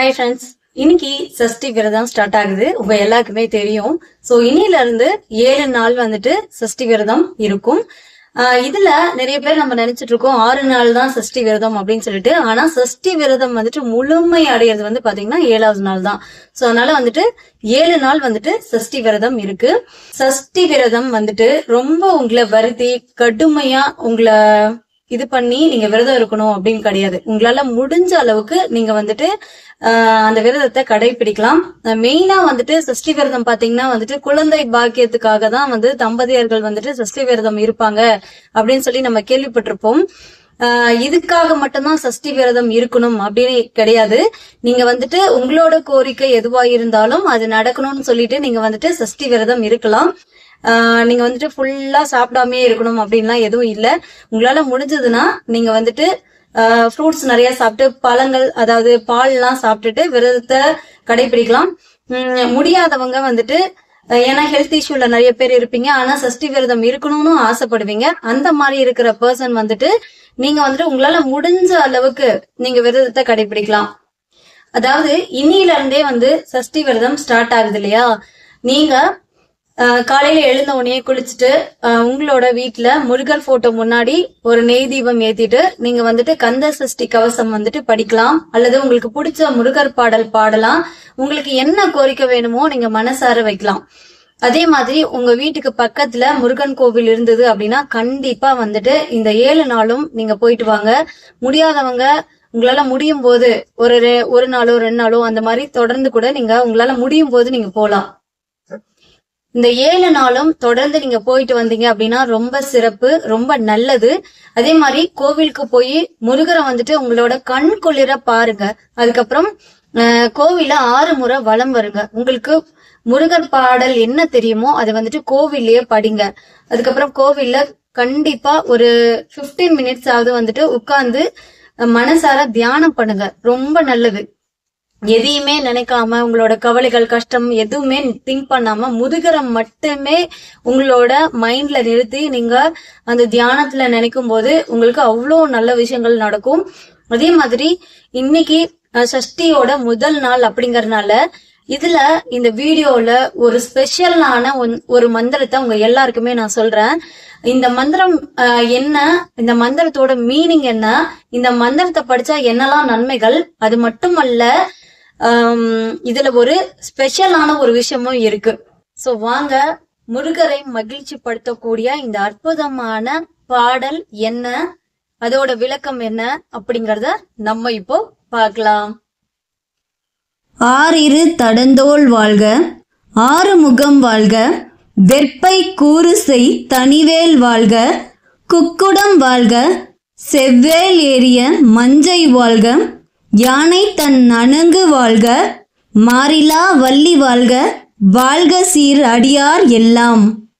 hi friends இன்னைக்கு சஷ்டி விரதம் start ஆகுது உங்க எல்லாருக்குமே தெரியும் சோ இன்னில இருந்து ஏழு நாள் வந்துட்டு சஷ்டி விரதம் இருக்கும் ஆஹ் இதுல நிறைய பேர் நம்ம நினைச்சிட்டு இருக்கோம் ஆறு நாள் தான் சஷ்டி விரதம் அப்படின்னு சொல்லிட்டு ஆனா சஷ்டி விரதம் வந்துட்டு முழுமை அடையிறது வந்து பாத்தீங்கன்னா ஏழாவது நாள் தான் சோ அதனால வந்துட்டு ஏழு நாள் வந்துட்டு சஷ்டி விரதம் இருக்கு சஷ்டி விரதம் வந்துட்டு ரொம்ப உங்களை வருத்தி கடுமையா உங்களை இது பண்ணி நீங்க விரதம் இருக்கணும் அப்படின்னு கிடையாது உங்களால முடிஞ்ச அளவுக்கு நீங்க வந்துட்டு ஆஹ் அந்த விரதத்தை கடைபிடிக்கலாம் மெயினா வந்துட்டு சஷ்டி விரதம் பாத்தீங்கன்னா வந்துட்டு குழந்தை பாக்கியத்துக்காக தான் வந்து தம்பதியர்கள் வந்துட்டு சஷ்டி விரதம் இருப்பாங்க அப்படின்னு சொல்லி நம்ம கேள்விப்பட்டிருப்போம் ஆஹ் இதுக்காக மட்டும்தான் சஷ்டி விரதம் இருக்கணும் அப்படின்னு கிடையாது நீங்க வந்துட்டு உங்களோட கோரிக்கை எதுவா இருந்தாலும் அது நடக்கணும்னு சொல்லிட்டு நீங்க வந்துட்டு சஷ்டி விரதம் இருக்கலாம் ஆஹ் நீங்க வந்துட்டு ஃபுல்லா சாப்பிடாமே இருக்கணும் அப்படின்லாம் எதுவும் இல்ல உங்களால முடிஞ்சதுன்னா நீங்க வந்துட்டு ஃப்ரூட்ஸ் நிறைய சாப்பிட்டு பழங்கள் அதாவது பால்லாம் சாப்பிட்டுட்டு விரதத்தை கடைபிடிக்கலாம் உம் முடியாதவங்க வந்துட்டு அஹ் ஏன்னா ஹெல்த் இஷ்யூல நிறைய பேர் இருப்பீங்க ஆனா சஷ்டி விரதம் இருக்கணும்னு ஆசைப்படுவீங்க அந்த மாதிரி இருக்கிற பர்சன் வந்துட்டு நீங்க வந்துட்டு உங்களால முடிஞ்ச அளவுக்கு நீங்க விரதத்தை கடைபிடிக்கலாம் அதாவது இன்னில இருந்தே வந்து சஷ்டி விரதம் ஸ்டார்ட் ஆகுது இல்லையா நீங்க ஆஹ் காலையில எழுந்த உடனே குளிச்சுட்டு ஆஹ் உங்களோட வீட்ல முருகர் போட்டோ முன்னாடி ஒரு நெய் தீபம் ஏத்திட்டு நீங்க வந்துட்டு கந்த சஷ்டி கவசம் வந்துட்டு படிக்கலாம் அல்லது உங்களுக்கு பிடிச்ச முருகர் பாடல் பாடலாம் உங்களுக்கு என்ன கோரிக்கை வேணுமோ நீங்க மனசார வைக்கலாம் அதே மாதிரி உங்க வீட்டுக்கு பக்கத்துல முருகன் கோவில் இருந்தது அப்படின்னா கண்டிப்பா வந்துட்டு இந்த ஏழு நாளும் நீங்க போயிட்டு வாங்க முடியாதவங்க உங்களால முடியும் போது ஒரு ரெ- ஒரு நாளோ ரெண்டு நாளோ அந்த மாதிரி தொடர்ந்து கூட நீங்க உங்களால முடியும் போது நீங்க போலாம் இந்த ஏழு நாளும் தொடர்ந்து நீங்க போயிட்டு வந்தீங்க அப்படின்னா ரொம்ப சிறப்பு ரொம்ப நல்லது அதே மாதிரி கோவிலுக்கு போய் முருகரை வந்துட்டு உங்களோட கண் குளிர பாருங்க அதுக்கப்புறம் அஹ், கோவில ஆறு முறை வலம் வருங்க உங்களுக்கு முருகர் பாடல் என்ன தெரியுமோ அதை வந்துட்டு கோவில்லயே படிங்க அதுக்கப்புறம் கோவில்ல கண்டிப்பா ஒரு 15 மினிட்ஸ் ஆகுது வந்துட்டு உட்கார்ந்து மனசார தியானம் பண்ணுங்க ரொம்ப நல்லது எதையுமே நினைக்காம உங்களோட கவலைகள் கஷ்டம் எதுவுமே திங்க் பண்ணாம முதுகரம் மட்டுமே உங்களோட மைண்ட்ல நிறுத்தி நீங்க அந்த தியானத்துல நினைக்கும் போது உங்களுக்கு அவ்வளோ நல்ல விஷயங்கள் நடக்கும் அதே மாதிரி இன்னைக்கு அஹ், சஷ்டியோட முதல் நாள் அப்படிங்கறதுனால இதுல இந்த வீடியோல ஒரு ஸ்பெஷலான ஒரு மந்திரத்தை உங்க எல்லாருக்குமே நான் சொல்றேன் இந்த மந்திரம் அஹ், என்ன இந்த மந்திரத்தோட மீனிங் என்ன இந்த மந்திரத்தை படிச்சா என்னெல்லாம் நன்மைகள் அது மட்டுமல்ல ஆம், இதுல ஒரு ஸ்பெஷலான ஒரு விஷயமும் இருக்கு சோ வாங்க முருகரை மகிழ்ச்சி படுத்தக்கூடிய இந்த அற்புதமான பாடல் என்ன அதோட விளக்கம் என்ன அப்படிங்கறத நம்ம இப்போ பார்க்கலாம் ஆறிரு தடந்தோள் வாழ்க ஆறுமுகம் வாழ்க வெற்பை கூறுசை தனிவேல் வாழ்க குக்குடம் வாழ்க செவ்வேல் ஏறிய மஞ்சை வாழ்க யானை தன் அணங்கு வாழ்க மாறிலா வள்ளி வாழ்க வாழ்க சீர் அடியார் எல்லாம்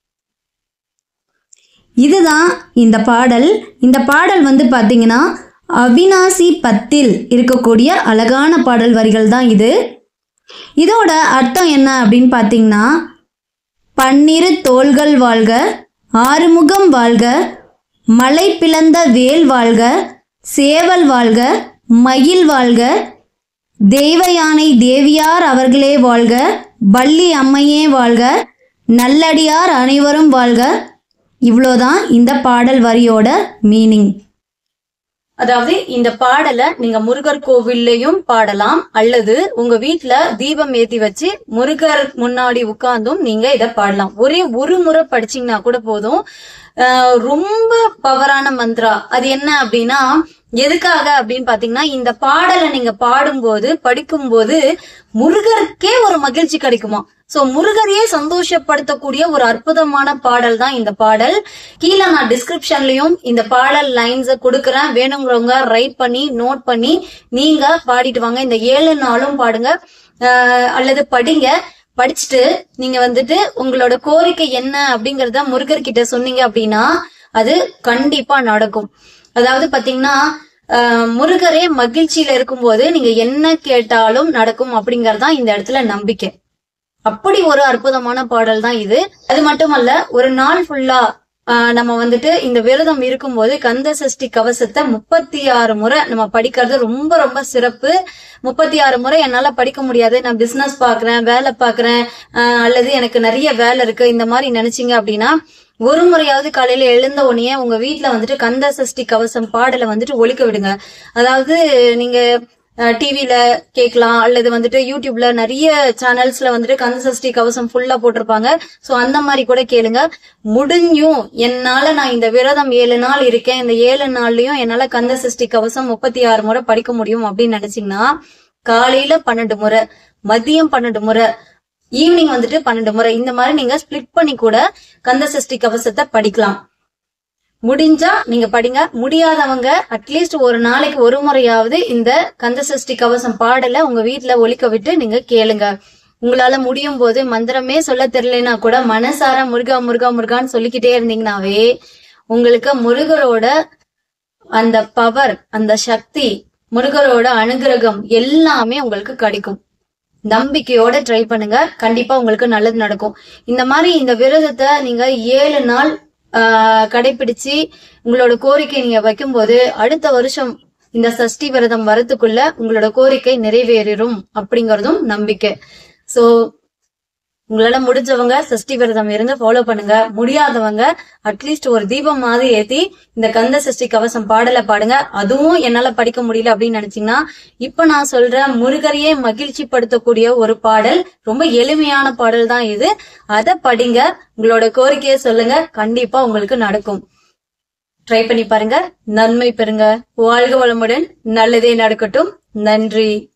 இதுதான் இந்த பாடல் இந்த பாடல் வந்து பார்த்தீங்கன்னா அவினாசி பத்தில் இருக்கக்கூடிய அழகான பாடல் வரிகள் தான் இது இதோட அர்த்தம் என்ன அப்படின்னு பார்த்தீங்கன்னா பன்னிரு தோள்கள் வாழ்க ஆறுமுகம் வாழ்க மலை பிளந்த வேல் வாழ்க சேவல் வாழ்க மயில் வாழ்க தெய்வ யானை தேவியார் அவர்களே வாழ்க வள்ளி அம்மையே வாழ்க நல்லடியார் அனைவரும் வாழ்க இவ்வளோதான் இந்த பாடல் வரியோட மீனிங் அதாவது இந்த பாடலை நீங்க முருகர் கோவில்லையும் பாடலாம் அல்லது உங்க வீட்ல தீபம் ஏத்தி வச்சு முருகர் முன்னாடி உட்கார்ந்தும் நீங்க இத பாடலாம் ஒரே ஒரு முறை படிச்சீங்கன்னா கூட போதும் ஆஹ் ரொம்ப பவரான மந்த்ரா அது என்ன அப்படின்னா எதுக்காக அப்படின்னு பாத்தீங்கன்னா இந்த பாடலை நீங்க பாடும்போது படிக்கும்போது முருகருக்கே ஒரு மகிழ்ச்சி கிடைக்குமா சோ முருகரையே சந்தோஷப்படுத்தக்கூடிய ஒரு அற்புதமான பாடல் தான் இந்த பாடல் கீழே நான் டிஸ்கிரிப்ஷன்லயும் இந்த பாடல் லைன்ஸ் கொடுக்கறேன் வேணுங்கிறவங்க ரைட் பண்ணி நோட் பண்ணி நீங்க பாடிட்டு வாங்க இந்த ஏழு நாளும் பாடுங்க ஆஹ் அல்லது படிங்க படிச்சுட்டு நீங்க வந்துட்டு உங்களோட கோரிக்கை என்ன அப்படிங்கறத முருகர் கிட்ட சொன்னீங்க அப்படின்னா அது கண்டிப்பா நடக்கும் அதாவது பாத்தீங்கன்னா ஆஹ் முருகரே மகிழ்ச்சியில இருக்கும்போது நீங்க என்ன கேட்டாலும் நடக்கும் அப்படிங்கறதுதான் இந்த இடத்துல நம்பிக்கை அப்படி ஒரு அற்புதமான பாடல் தான் இது அது மட்டுமல்ல ஒரு நாள் ஃபுல்லா ஆஹ் நம்ம வந்துட்டு இந்த விரதம் இருக்கும்போது கந்த சஷ்டி கவசத்தை முப்பத்தி ஆறு முறை நம்ம படிக்கிறது ரொம்ப ரொம்ப சிறப்பு முப்பத்தி ஆறு முறை என்னால படிக்க முடியாது நான் பிசினஸ் பாக்குறேன் வேலை பாக்குறேன் ஆஹ் அல்லது எனக்கு நிறைய வேலை இருக்கு இந்த மாதிரி நினைச்சீங்க அப்படின்னா ஒரு முறையாவது காலையில எழுந்த உடனே உங்க வீட்ல வந்துட்டு கந்த சஷ்டி கவசம் பாடலை வந்துட்டு ஒலிக்க விடுங்க அதாவது நீங்க டிவில கேட்கலாம் அல்லது வந்துட்டு யூடியூப்ல நிறைய சேனல்ஸ்ல வந்துட்டு கந்த சஷ்டி கவசம் ஃபுல்லா போட்டிருப்பாங்க சோ அந்த மாதிரி கூட கேளுங்க முடிஞ்சும் என்னால நான் இந்த விரதம் ஏழு நாள் இருக்கேன் இந்த ஏழு நாள்லயும் என்னால கந்த சஷ்டி கவசம் முப்பத்தி ஆறு முறை படிக்க முடியும் அப்படின்னு நினைச்சீங்கன்னா காலையில பன்னெண்டு முறை மதியம் பன்னெண்டு முறை ஈவினிங் வந்துட்டு பன்னெண்டு முறை இந்த மாதிரி நீங்க ஸ்பிளிட் பண்ணி கூட கந்த சஷ்டி கவசத்தை படிக்கலாம் முடிஞ்சா நீங்க படிங்க முடியாதவங்க அட்லீஸ்ட் ஒரு நாளைக்கு ஒரு முறையாவது இந்த கந்த சஷ்டி கவசம் பாடலை உங்க வீட்ல ஒலிக்க விட்டு நீங்க கேளுங்க உங்களால முடியும் போது மந்திரமே சொல்ல தெரியலனா கூட மனசார முருகா முருகா முருகான்னு சொல்லிக்கிட்டே இருந்தீங்கனாவே உங்களுக்கு முருகரோட அந்த பவர் அந்த சக்தி முருகரோட அனுகிரகம் எல்லாமே உங்களுக்கு கிடைக்கும் நம்பிக்கையோட ட்ரை பண்ணுங்க கண்டிப்பா உங்களுக்கு நல்லது நடக்கும் இந்த மாதிரி இந்த விரதத்தை நீங்க ஏழு நாள் ஆஹ், கடைபிடிச்சு உங்களோட கோரிக்கை நீங்க வைக்கும்போது அடுத்த வருஷம் இந்த சஷ்டி விரதம் வரதுக்குள்ள உங்களோட கோரிக்கை நிறைவேறும் அப்படிங்கறதும் நம்பிக்கை சோ உங்களால முடிஞ்சவங்க சஷ்டி விரதம் இருந்து ஃபாலோ பண்ணுங்க முடியாதவங்க அட்லீஸ்ட் ஒரு தீபம் மாதிரி ஏத்தி இந்த கந்த சஷ்டி கவசம் பாடலை பாடுங்க அதுவும் என்னால படிக்க முடியல அப்படின்னு நினைச்சீங்கன்னா இப்ப நான் சொல்ற முருகரையே மகிழ்ச்சி படுத்தக்கூடிய ஒரு பாடல் ரொம்ப எளிமையான பாடல் தான் இது அதை படிங்க உங்களோட கோரிக்கையை சொல்லுங்க கண்டிப்பா உங்களுக்கு நடக்கும் ட்ரை பண்ணி பாருங்க நன்மை பெறுங்க வாழ்க வளமுடன் நல்லதே நடக்கட்டும் நன்றி